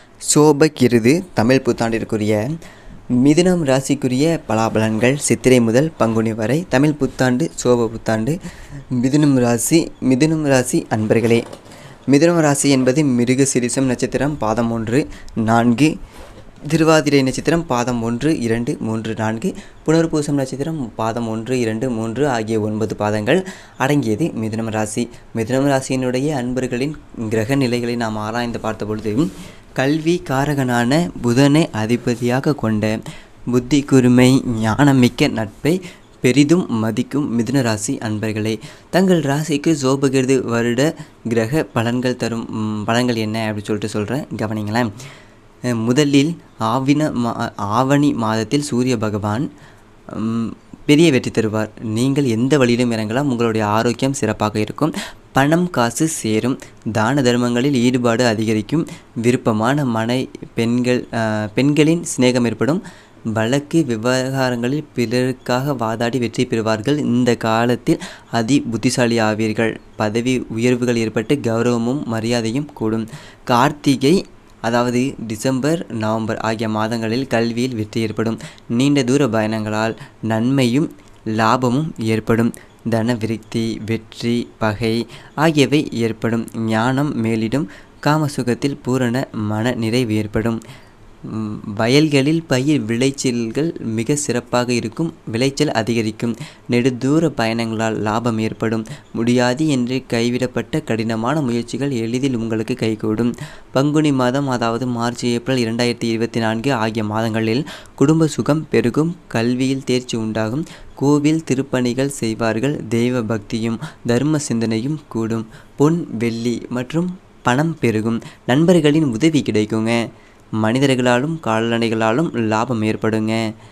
சோபகிருது தமிழ் புத்தாண்டிற்குரிய மிதுனம் ராசிக்குரிய பலாபலன்கள் சித்திரை முதல் பங்குனி வரை தமிழ் புத்தாண்டு சோப புத்தாண்டு மிதுனம் ராசி மிதுனம் ராசி அன்பர்களே மிதுனம் ராசி என்பது மிருக சிரிசம் நட்சத்திரம் பாதம் ஒன்று நான்கு திருவாதிரை நட்சத்திரம் பாதம் ஒன்று இரண்டு மூன்று நான்கு புனர்பூசம் நட்சத்திரம் பாதம் ஒன்று இரண்டு மூன்று ஆகிய ஒன்பது பாதங்கள் அடங்கியது மிதுனம் ராசி மிதுனம் ராசியினுடைய அன்பர்களின் கிரக நிலைகளை நாம் ஆராய்ந்து பார்த்த பொழுது கல்வி காரகனான புதனை அதிபதியாக கொண்ட புத்தி கூர்மை ஞானமிக்க நட்பை பெரிதும் மதிக்கும் மிதுன ராசி அன்பர்களே தங்கள் ராசிக்கு சோபகிருது வருட கிரக பலன்கள் தரும் ம், பலன்கள் என்ன அப்படின்னு சொல்லிட்டு சொல்கிறேன் கவனிங்களேன் அஹ் முதலில் ஆவின மா ஆவணி மாதத்தில் சூரிய பகவான் ம், பெரிய வெற்றி தருவார் நீங்கள் எந்த வழியிலும் இறங்கலாம் உங்களுடைய ஆரோக்கியம் சிறப்பாக இருக்கும் பணம் காசு சேரும் தான தர்மங்களில் ஈடுபாடு அதிகரிக்கும் விருப்பமான மனை பெண்கள் அஹ், பெண்களின் சிநேகம் ஏற்படும் வழக்கு விவகாரங்களில் பிறருக்காக வாதாடி வெற்றி பெறுவார்கள் இந்த காலத்தில் அதி புத்திசாலி ஆவீர்கள் பதவி உயர்வுகள் ஏற்பட்டு கௌரவமும் மரியாதையும் கூடும் கார்த்திகை அதாவது டிசம்பர் நவம்பர் ஆகிய மாதங்களில் கல்வியில் வெற்றி ஏற்படும் நீண்ட தூர பயணங்களால் நன்மையும் லாபமும் ஏற்படும் தன விருத்தி வெற்றி பகை ஆகியவை ஏற்படும் ஞானம் மேலிடும் காமசுகத்தில் பூரண மன நிறைவு ஏற்படும் ம், வயல்களில் பயிர் விளைச்சல்கள் மிக சிறப்பாக இருக்கும் விளைச்சல் அதிகரிக்கும் நெடுதூர பயணங்களால் லாபம் ஏற்படும் முடியாது என்று கைவிடப்பட்ட கடினமான முயற்சிகள் எளிதில் உங்களுக்கு கைகூடும் பங்குனி மாதம் அதாவது மார்ச் ஏப்ரல் இரண்டாயிரத்தி இருபத்தி நான்கு ஆகிய மாதங்களில் குடும்ப சுகம் பெருகும் கல்வியில் தேர்ச்சி உண்டாகும் கோவில் திருப்பணிகள் செய்வார்கள் தெய்வ பக்தியும் தர்ம சிந்தனையும் கூடும் பொன் வெள்ளி மற்றும் பணம் பெருகும் நண்பர்களின் உதவி கிடைக்குங்க மனிதர்களாலும் கால்நடைகளாலும் லாபம் ஏற்படுங்க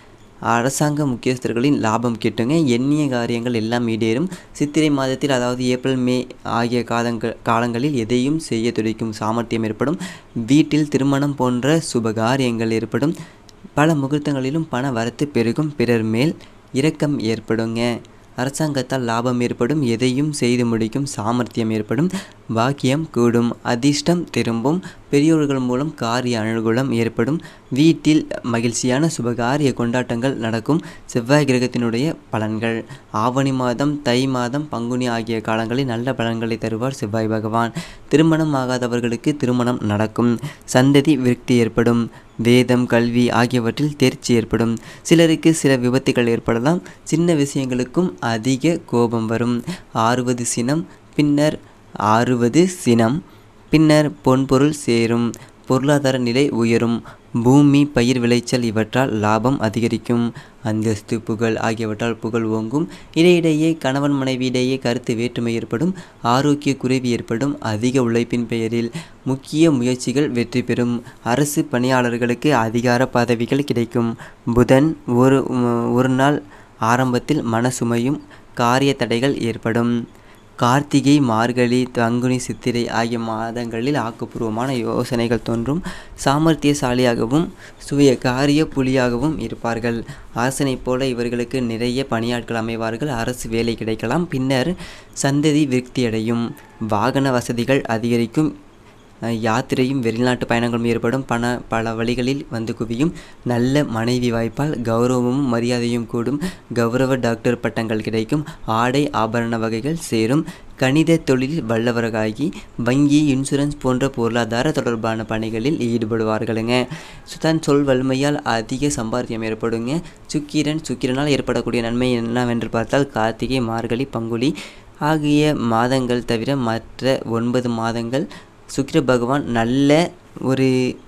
அரசாங்க முக்கியஸ்தர்களின் லாபம் கிட்டுங்க எண்ணிய காரியங்கள் எல்லாம் ஈடேறும் சித்திரை மாதத்தில் அதாவது ஏப்ரல் மே ஆகிய காலங்கள் காலங்களில் எதையும் செய்ய துடிக்கும் சாமர்த்தியம் ஏற்படும் வீட்டில் திருமணம் போன்ற சுப காரியங்கள் ஏற்படும் பல முகூர்த்தங்களிலும் பண வரத்து பெருகும் பிறர் மேல் இரக்கம் ஏற்படுங்க அரசாங்கத்தால் லாபம் ஏற்படும் எதையும் செய்து முடிக்கும் சாமர்த்தியம் ஏற்படும் பாக்கியம் கூடும் அதிர்ஷ்டம் திரும்பும் பெரியோர்கள் மூலம் காரிய அனுகூலம் ஏற்படும் வீட்டில் மகிழ்ச்சியான சுபகாரிய கொண்டாட்டங்கள் நடக்கும் செவ்வாய் கிரகத்தினுடைய பலன்கள் ஆவணி மாதம் தை மாதம் பங்குனி ஆகிய காலங்களில் நல்ல பலன்களை தருவார் செவ்வாய் பகவான் திருமணம் ஆகாதவர்களுக்கு திருமணம் நடக்கும் சந்ததி விருத்தி ஏற்படும் வேதம் கல்வி ஆகியவற்றில் தேர்ச்சி ஏற்படும் சிலருக்கு சில விபத்துகள் ஏற்படலாம் சின்ன விஷயங்களுக்கும் அதிக கோபம் வரும் ஆறுவது சினம் பின்னர் ஆறுவது சினம் பின்னர் பொன்பொருள் சேரும் பொருளாதார நிலை உயரும் பூமி பயிர் விளைச்சல் இவற்றால் லாபம் அதிகரிக்கும் அந்தஸ்து புகழ் ஆகியவற்றால் புகழ் ஓங்கும் இடையிடையே கணவன் மனைவியிடையே கருத்து வேற்றுமை ஏற்படும் ஆரோக்கிய குறைவு ஏற்படும் அதிக உழைப்பின் பெயரில் முக்கிய முயற்சிகள் வெற்றி பெறும் அரசு பணியாளர்களுக்கு அதிகார பதவிகள் கிடைக்கும் புதன் ஒரு ஒரு நாள் ஆரம்பத்தில் மனசுமையும் காரிய தடைகள் ஏற்படும் கார்த்திகை மார்கழி பங்குனி சித்திரை ஆகிய மாதங்களில் ஆக்கப்பூர்வமான யோசனைகள் தோன்றும் சாமர்த்தியசாலியாகவும் சுய காரிய புலியாகவும் இருப்பார்கள் அரசனைப் போல இவர்களுக்கு நிறைய பணியாட்கள் அமைவார்கள் அரசு வேலை கிடைக்கலாம் பின்னர் சந்ததி விருத்தியடையும் வாகன வசதிகள் அதிகரிக்கும் அஹ் யாத்திரையும் வெளிநாட்டு பயணங்களும் ஏற்படும் பண பல வழிகளில் வந்து குவியும் நல்ல மனைவி வாய்ப்பால் கௌரவமும் மரியாதையும் கூடும் கௌரவ டாக்டர் பட்டங்கள் கிடைக்கும் ஆடை ஆபரண வகைகள் சேரும் கணித தொழிலில் வல்லவராகி வங்கி இன்சூரன்ஸ் போன்ற பொருளாதார தொடர்பான பணிகளில் ஈடுபடுவார்களுங்க சு- தன் சொல் வலிமையால் அதிக சம்பாத்தியம் ஏற்படுங்க சுக்கிரன் சுக்கிரனால் ஏற்படக்கூடிய நன்மை என்னவென்று பார்த்தால் கார்த்திகை மார்கழி பங்குனி ஆகிய மாதங்கள் தவிர மற்ற ஒன்பது மாதங்கள் சுக்கிர பகவான் நல்ல ஒரு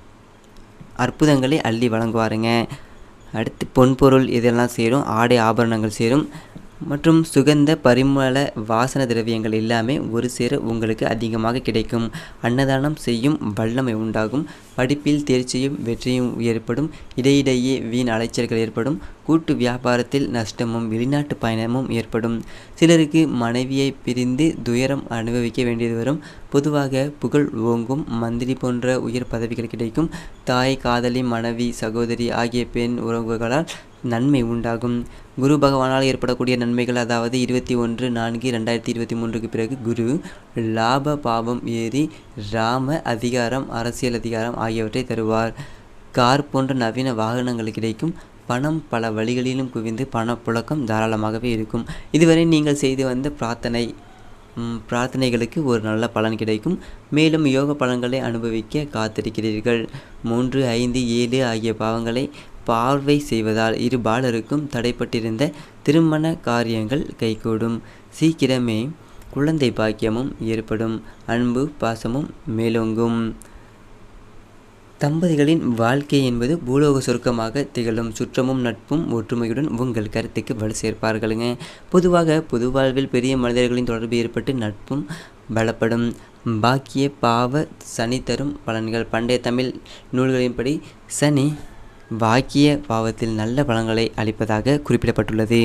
அற்புதங்களை அள்ளி வழங்குவாருங்க அடுத்து பொன்பொருள் இதெல்லாம் சேரும் ஆடை ஆபரணங்கள் சேரும் மற்றும் சுகந்த பரிமள வாசன திரவியங்கள் எல்லாமே ஒரு சேர உங்களுக்கு அதிகமாக கிடைக்கும் அன்னதானம் செய்யும் வல்லமை உண்டாகும் படிப்பில் தேர்ச்சியும் வெற்றியும் ஏற்படும் இடையிடையே வீண் அலைச்சல்கள் ஏற்படும் கூட்டு வியாபாரத்தில் நஷ்டமும் வெளிநாட்டு பயணமும் ஏற்படும் சிலருக்கு மனைவியை பிரிந்து துயரம் அனுபவிக்க வேண்டியது வரும் பொதுவாக புகழ் ஓங்கும் மந்திரி போன்ற உயர் பதவிகள் கிடைக்கும் தாய் காதலி மனைவி சகோதரி ஆகிய பெண் உறவுகளால் நன்மை உண்டாகும் குரு பகவானால் ஏற்படக்கூடிய நன்மைகள் அதாவது இருபத்தி ஒன்று நான்கு ரெண்டாயிரத்தி இருபத்தி மூன்றுக்கு பிறகு குரு லாப பாவம் ஏறி ராம அதிகாரம் அரசியல் அதிகாரம் ஆகியவற்றை தருவார் கார் போன்ற நவீன வாகனங்கள் கிடைக்கும் பணம் பல வழிகளிலும் குவிந்து பணப்புழக்கம் தாராளமாகவே இருக்கும் இதுவரை நீங்கள் செய்து வந்த பிரார்த்தனை ம், பிரார்த்தனைகளுக்கு ஒரு நல்ல பலன் கிடைக்கும் மேலும் யோக பலன்களை அனுபவிக்க காத்திருக்கிறீர்கள் மூன்று ஐந்து ஏழு ஆகிய பாவங்களை பார்வை செய்வதால் இரு பாலருக்கும் தடைப்பட்டிருந்த திருமண காரியங்கள் கைகூடும் சீக்கிரமே குழந்தை பாக்கியமும் ஏற்படும் அன்பு பாசமும் மேலோங்கும் தம்பதிகளின் வாழ்க்கை என்பது பூலோக சுருக்கமாக திகழும் சுற்றமும் நட்பும் ஒற்றுமையுடன் உங்கள் கருத்துக்கு வலு சேர்ப்பார்களுங்க பொதுவாக பொது வாழ்வில் பெரிய மனிதர்களின் தொடர்பு ஏற்பட்டு நட்பும் பலப்படும் பாக்கிய பாவ சனி தரும் பலன்கள் பண்டைய தமிழ் நூல்களின்படி சனி பாக்கிய பாவத்தில் நல்ல பலன்களை அளிப்பதாக குறிப்பிடப்பட்டுள்ளது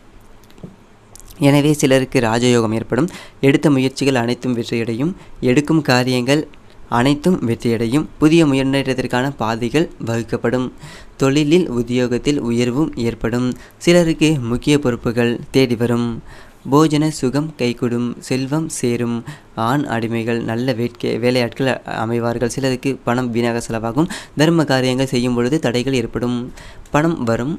எனவே சிலருக்கு ராஜயோகம் ஏற்படும் எடுத்த முயற்சிகள் அனைத்தும் வெற்றியடையும் எடுக்கும் காரியங்கள் அனைத்தும் வெற்றியடையும் புதிய முன்னேற்றத்திற்கான பாதைகள் வகுக்கப்படும் தொழிலில் உத்தியோகத்தில் உயர்வும் ஏற்படும் சிலருக்கு முக்கிய பொறுப்புகள் தேடி வரும் போஜன சுகம் கைகூடும் செல்வம் சேரும் ஆண் அடிமைகள் நல்ல வேட்கை வேலையாட்கள் அமைவார்கள் சிலருக்கு பணம் வீணாக செலவாகும் தர்ம காரியங்கள் செய்யும் பொழுது தடைகள் ஏற்படும் பணம் வரும்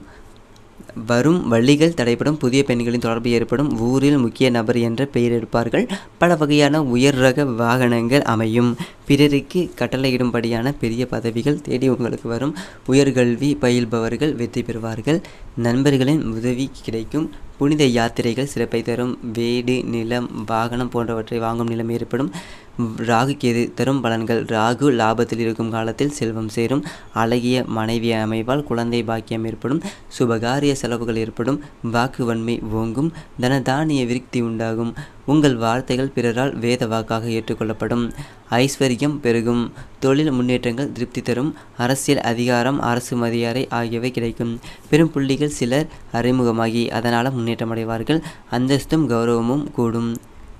வரும் வழிகள் தடைப்படும் புதிய பெண்களின் தொடர்பு ஏற்படும் ஊரில் முக்கிய நபர் என்ற பெயர் எடுப்பார்கள் பல வகையான உயர் ரக வாகனங்கள் அமையும் பிறருக்கு கட்டளையிடும்படியான பெரிய பதவிகள் தேடி உங்களுக்கு வரும் உயர்கல்வி பயில்பவர்கள் வெற்றி பெறுவார்கள் நண்பர்களின் உதவி கிடைக்கும் புனித யாத்திரைகள் சிறப்பை தரும் வீடு நிலம் வாகனம் போன்றவற்றை வாங்கும் நிலைமை ஏற்படும் ராகு கேது தரும் பலன்கள் ராகு லாபத்தில் இருக்கும் காலத்தில் செல்வம் சேரும் அழகிய மனைவி அமைவால் குழந்தை பாக்கியம் ஏற்படும் சுபகாரிய செலவுகள் ஏற்படும் வாக்கு வன்மை ஓங்கும் தனதானிய விருத்தி உண்டாகும் உங்கள் வார்த்தைகள் பிறரால் வேத வாக்காக ஏற்றுக்கொள்ளப்படும் ஐஸ்வர்யம் பெருகும் தொழில் முன்னேற்றங்கள் திருப்தி தரும் அரசியல் அதிகாரம் அரசு மதியாரை ஆகியவை கிடைக்கும் பெரும் புள்ளிகள் சிலர் அறிமுகமாகி அதனால் முன்னேற்றம் அடைவார்கள் அந்தஸ்தும் கௌரவமும் கூடும்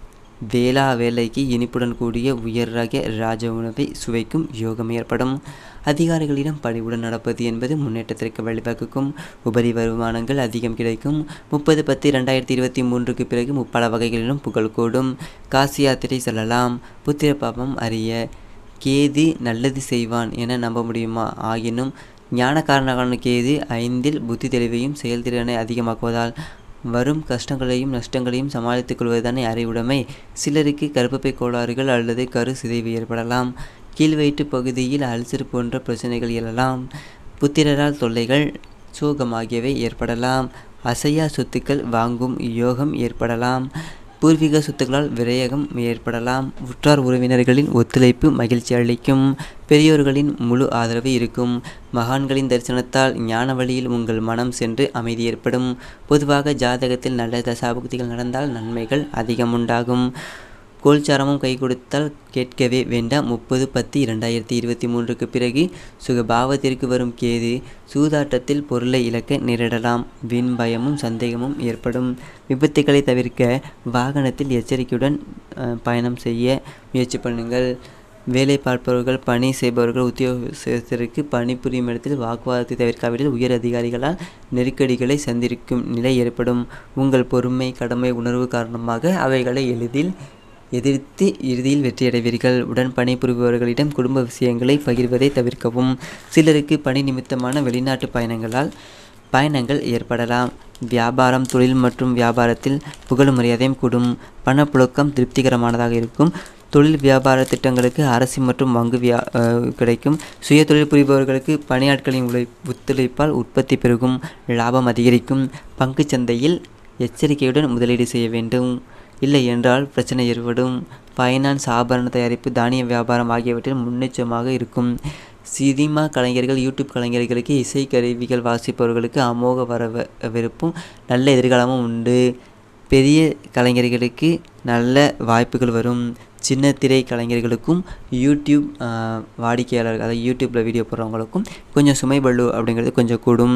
வேளா வேலைக்கு இனிப்புடன் கூடிய உயர் ரக ராஜ உணவை சுவைக்கும் யோகம் ஏற்படும் அதிகாரிகளிடம் பணிவுடன் நடப்பது என்பது முன்னேற்றத்திற்கு வழிவகுக்கும் உபரி வருமானங்கள் அதிகம் கிடைக்கும் முப்பது பத்து ரெண்டாயிரத்தி இருபத்தி மூன்றுக்கு பிறகு முப்பல வகைகளிலும் புகழ் கூடும் காசி யாத்திரை செல்லலாம் புத்திர பாபம் அறிய கேது நல்லது செய்வான் என நம்ப முடியுமா ஆயினும் ஞானக்காரனான கேது ஐந்தில் புத்தி தெளிவையும் செயல்திறனை அதிகமாக்குவதால் வரும் கஷ்டங்களையும் நஷ்டங்களையும் சமாளித்துக் கொள்வதுதானே அறிவுடைமை சிலருக்கு கருப்பப்பை கோளாறுகள் அல்லது கரு சிதைவு ஏற்படலாம் கீழ்வயிற்று பகுதியில் அல்சர் போன்ற பிரச்சனைகள் எழலாம் புத்திரரால் தொல்லைகள் சோகம் ஆகியவை ஏற்படலாம் அசையா சொத்துக்கள் வாங்கும் யோகம் ஏற்படலாம் பூர்வீக சொத்துக்களால் விரயகம் ஏற்படலாம் உற்றார் உறவினர்களின் ஒத்துழைப்பு மகிழ்ச்சி அளிக்கும் பெரியோர்களின் முழு ஆதரவு இருக்கும் மகான்களின் தரிசனத்தால் ஞான வழியில் உங்கள் மனம் சென்று அமைதி ஏற்படும் பொதுவாக ஜாதகத்தில் நல்ல தசாபுக்திகள் நடந்தால் நன்மைகள் அதிகம் உண்டாகும் கோல்சாரமும் கை கொடுத்தால் கேட்கவே வேண்டாம் முப்பது பத்து இரண்டாயிரத்தி இருபத்தி மூன்றுக்கு பிறகு சுகபாவத்திற்கு வரும் கேது சூதாட்டத்தில் பொருளை இழக்க நேரிடலாம் வீண் பயமும் சந்தேகமும் ஏற்படும் விபத்துக்களை தவிர்க்க வாகனத்தில் எச்சரிக்கையுடன் அஹ், பயணம் செய்ய முயற்சி பண்ணுங்கள் வேலை பார்ப்பவர்கள் பணி செய்பவர்கள் உத்தியோகத்திற்கு பணிபுரியும் இடத்தில் வாக்குவாதத்தை தவிர்க்காவிடில் உயர் அதிகாரிகளால் நெருக்கடிகளை சந்திக்கும் நிலை ஏற்படும் உங்கள் பொறுமை கடமை உணர்வு காரணமாக அவைகளை எளிதில் எதிர்த்து இறுதியில் வெற்றியடைவீர்கள் உடன் பணிபுரிபவர்களிடம் குடும்ப விஷயங்களை பகிர்வதை தவிர்க்கவும் சிலருக்கு பணி நிமித்தமான வெளிநாட்டு பயணங்களால் பயணங்கள் ஏற்படலாம் வியாபாரம் தொழில் மற்றும் வியாபாரத்தில் புகழும் மரியாதையும் கூடும் பணப்புழக்கம் திருப்திகரமானதாக இருக்கும் தொழில் வியாபார திட்டங்களுக்கு அரசு மற்றும் வங்கு வியா அஹ் கிடைக்கும் சுய தொழில் புரிபவர்களுக்கு பணியாட்களின் உழை ஒத்துழைப்பால் உற்பத்தி பெருகும் லாபம் அதிகரிக்கும் பங்குச் சந்தையில் எச்சரிக்கையுடன் முதலீடு செய்ய வேண்டும் இல்லை என்றால் பிரச்சனை ஏற்படும் ஃபைனான்ஸ் ஆபரண தயாரிப்பு தானிய வியாபாரம் ஆகியவற்றில் முன்னெச்சமாக இருக்கும் சினிமா கலைஞர்கள் யூடியூப் கலைஞர்களுக்கு இசை கருவிகள் வாசிப்பவர்களுக்கு அமோக வரவேற்பும் நல்ல எதிர்காலமும் உண்டு பெரிய கலைஞர்களுக்கு நல்ல வாய்ப்புகள் வரும் சின்ன திரை கலைஞர்களுக்கும் யூடியூப் ஆஹ், வாடிக்கையாளர்கள் அதாவது யூடியூப்பில் வீடியோ போடுறவங்களுக்கும் கொஞ்சம் சுமைபள்ளு அப்படிங்கிறது கொஞ்சம் கூடும்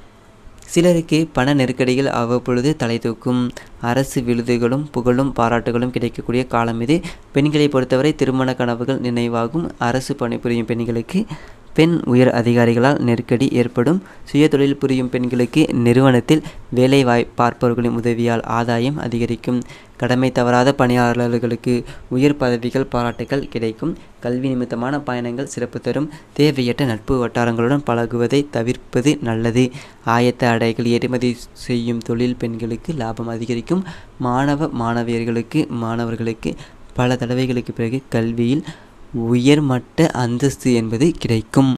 சிலருக்கு பண நெருக்கடிகள் அவ்வப்பொழுது தலை தூக்கும் அரசு விருதுகளும் புகழும் பாராட்டுகளும் கிடைக்கக்கூடிய காலம் இது பெண்களை பொறுத்தவரை திருமண கனவுகள் நினைவாகும் அரசு பணிபுரியும் பெண்களுக்கு பெண் உயர் அதிகாரிகளால் நெருக்கடி ஏற்படும் சுயதொழில் புரியும் பெண்களுக்கு நிறுவனத்தில் வேலை வாய் பார்ப்பவர்களின் உதவியால் ஆதாயம் அதிகரிக்கும் கடமை தவறாத பணியாளர்களுக்கு உயர் பதவிகள் பாராட்டுகள் கிடைக்கும் கல்வி நிமித்தமான பயணங்கள் சிறப்பு தரும் தேவையற்ற நட்பு வட்டாரங்களுடன் பழகுவதை தவிர்ப்பது நல்லது ஆயத்த அடைகள் ஏற்றுமதி செய்யும் தொழில் பெண்களுக்கு லாபம் அதிகரிக்கும் மாணவ மாணவியர்களுக்கு மாணவர்களுக்கு பல தடவைகளுக்கு பிறகு கல்வியில் உயர்மட்ட அந்தஸ்து என்பது கிடைக்கும்